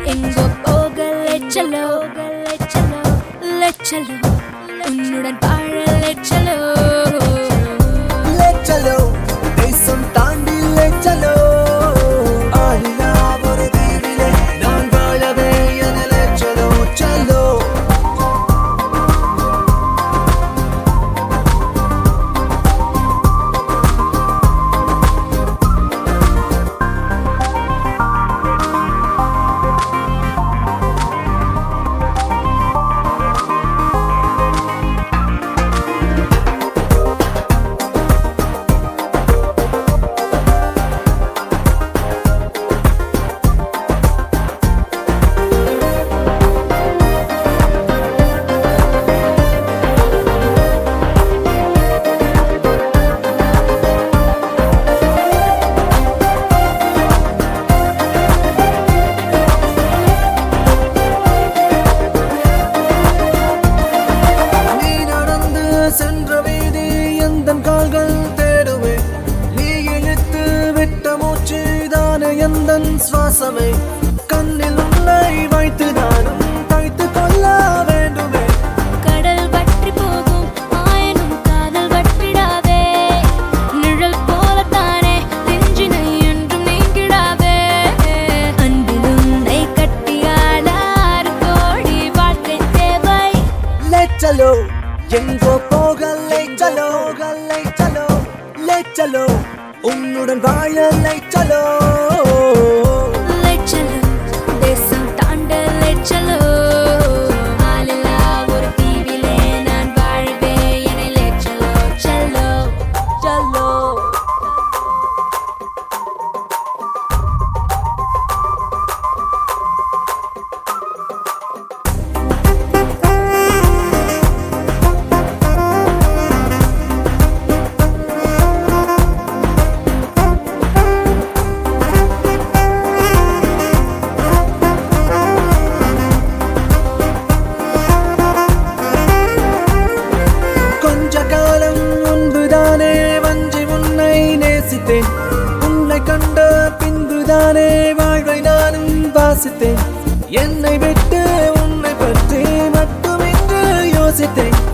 எங்கோ போக லெச்சலோ லெச்சலோ லெச்சலோ உன்னுடன் வாழ லெச்சலோ Let chalo, தேசம் தாண்டி let chalo. ஆளில்லா ஒரு தீவிலே நான் வாழவே என let chalo, chalo. நீ நடந்து சென்ற வீதி எந்தன் கால்கள் தேடுவே நீ இழுத்து விட்ட மூச்சு தானே எந்தன் சுவாசமே கண்ணில் உன்னை வைத்து நானும் தைத்து கொள்ள வேண்டுமே கடல் வற்றி போகும் ஆயனும் காதல் வற்றிடாதே நிழல் போலத்தானே நெஞ்சினை என்றும் நீங்கிடாதே அன்பில் உன்னை கட்டியாளாறு கோடி வாழ்க்கை தேவை let chalo எங்கோ போக let chalo let chalo let chalo உன்னுடன் வாழ let chalo லெச்சலோ தேசம் தாண்ட லெச்சலோ ஆளில்லா ஒரு தீவிலே நான் வாழ்வே என்னை லெச்சலோ செல்லோ செல்லோ கொஞ்ச காலம் முன்புதானே வஞ்சி உன்னை நேசித்தேன் உன்னை கண்ட பின்புதானே வாழ்வை நானும் வாசித்தேன் என்னை விட்டு உன்னை பற்றி மட்டுமின்று யோசித்தேன்